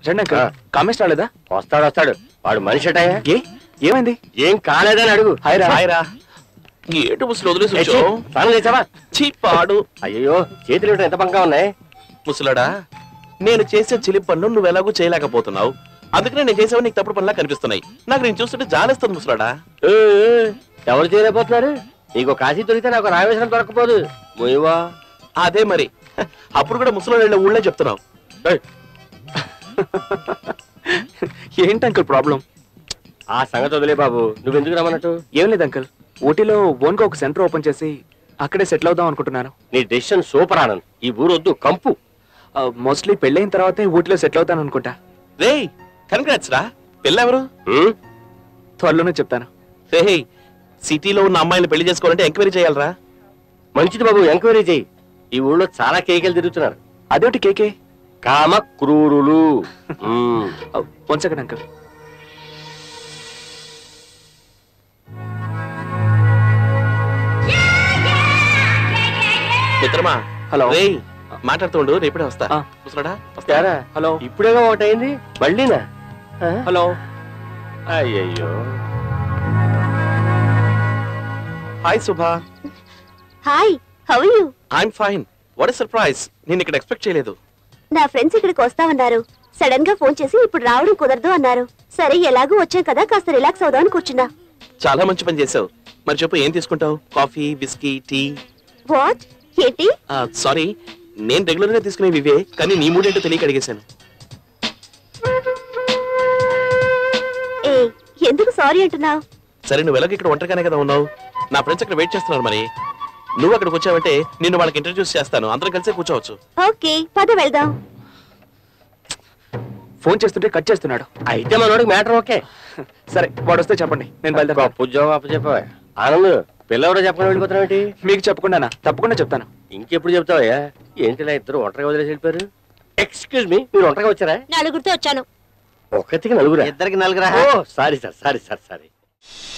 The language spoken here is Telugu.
రండి అంకుల్ ఆ. కామేష్ రాలేదా వస్తాడు వస్తాడు వాడు మనిషి అటయ్యా ఏ ఏమైంది ఏం కాలేదని అడుగు హాయ్ రా హాయ్ రా ఏటు ముసలి వదిలేసి ఏ, ఛీ, వచ్చావు స్నానం చేసావా చీ పాడు అయ్యో చేతులు ఏమిటో ఎంత బంగా ఉన్నాయి ముసలాడా నేను చేసే చిలి పనులు నువ్వు ఎలాగూ చేయలేకపోతున్నావు అందుకనే నేను చేసేవని నీకు తప్పుడు పనులా కనిపిస్తున్నాయి నాకు నేను చూస్తుంటే జాలేస్తుంది ముసలాడా ఏ, ఏ, ఎవరు చేయలేకపోతున్నారు నీకు కాశీ దొరికితే నాకు రామేశ్వరం దొరకపోదు ముయ్యవా అదే మరి అప్పుడు కూడా ముసలాడు ఊళ్ళో చెప్తున్నావు ఏయ్, ఏంటి అంకుల్ ప్రాబ్లం ఆ సంగతి వదిలే బాబు నువ్వెందుకు రమ్మన్నట్టు ఏం లేదు అంకుల్ ఊటీలో ఓన్ గా ఒక సెంటర్ ఓపెన్ చేసి అక్కడే సెటిల్ అవుదాం అనుకుంటున్నాను నీ డెసిషన్ సూపర్ ఆనంద్ ఈ ఊరు వద్దు కంపు మోస్ట్లీ పెళ్ళైన తర్వాతే ఊటీలో సెటిల్ అవుతాను అనుకుంటా రేయ్ కన్గ్రాట్స్ రా పెళ్ళెవరు ఉమ్, త్వరలోనే చెప్తాను రేయ్ సిటీలో ఉన్న అమ్మాయిని పెళ్లి చేసుకోవాలంటే ఎంక్వైరీ చేయాలరా మంచిది బాబు ఎంక్వైరీ చేయి ఈ ఊళ్ళో చాలా కేకలు తిరుగుతున్నారు అదేంటి కేకే కామ క్రూరులు ఉమ్, వన్ సెకండ్ అంకుల్ మిత్రమా హలో రేయ్ మాట్లాడుతుండు రేపడే వస్తా ఆ. ముసలాడా తేరా హలో ఇప్పుడేగా ఒకటైంది మళ్ళీనా ఆ? హలో అయ్యయ్యో hi Subha hi how you I'm fine what is surprise నేను ఇక్కడ ఎక్స్పెక్ట్ చేయలేదు నా ఫ్రెండ్స్ ఇక్కడికి వస్తామన్నారు సడన్ గా ఫోన్ చేసి ఇప్పుడు రావడం కుదరదు అన్నారు సరే ఎలాగూ వచ్చాం కదా కాస్త రిలాక్స్ అవుదామని కూర్చున్నా చాలా మంచి పని చేసావు మరి చెప్పు ఏం తీసుకుంటావు కాఫీ బిస్కీ టీ వాట్ ఏంటి సారీ నేను రెగ్యులర్ గా తీసుకునేవి ఇవే కానీ నీ మూడేంటో తెలియక అడిగేశాను ఏ ఎందుకు సారీ అంటున్నావు సరే నువ్వు ఎలాగో ఇక్కడ ఒంటరిగానే కదా ఉన్నావు నా ఫ్రెండ్స్ ఇక్కడ వెయిట్ చేస్తున్నారు మరి నువ్వు అక్కడికి వచ్చావంటే నిన్ను వాళ్ళకి ఇంట్రడ్యూస్ చేస్తాను అందరం కలిసే కూర్చోవచ్చు ఓకే పద వెళ్దాం ఫోన్ చేస్తుంటే కట్ చేస్తున్నాడు అయితే మనోడికి మ్యాటర్ ఓకే సరే వాడు వస్తే చెప్పండి నేను బయలుదేరా గొప్ప ఉద్యోగం అప్పచెప్పా ఆనంద్ పిల్లవరో చెప్పకుండా వెళ్ళిపోతున్నావు ఏంటి మీకు చెప్పకుండానా తప్పకుండా చెప్తాను ఇంకెప్పుడు చెప్తావయ్యా ఏంటిలా ఇద్దరు ఒంటరిగా వదిలేసి వెళ్ళిపోయారు ఎక్స్క్యూజ్ మీ మీరు ఒంటరిగా వచ్చారా నలుగురితో వచ్చాను ఒక్కతికి నలుగురా ఇద్దరికి నలుగురా ఓ sorry sir sorry sir sorry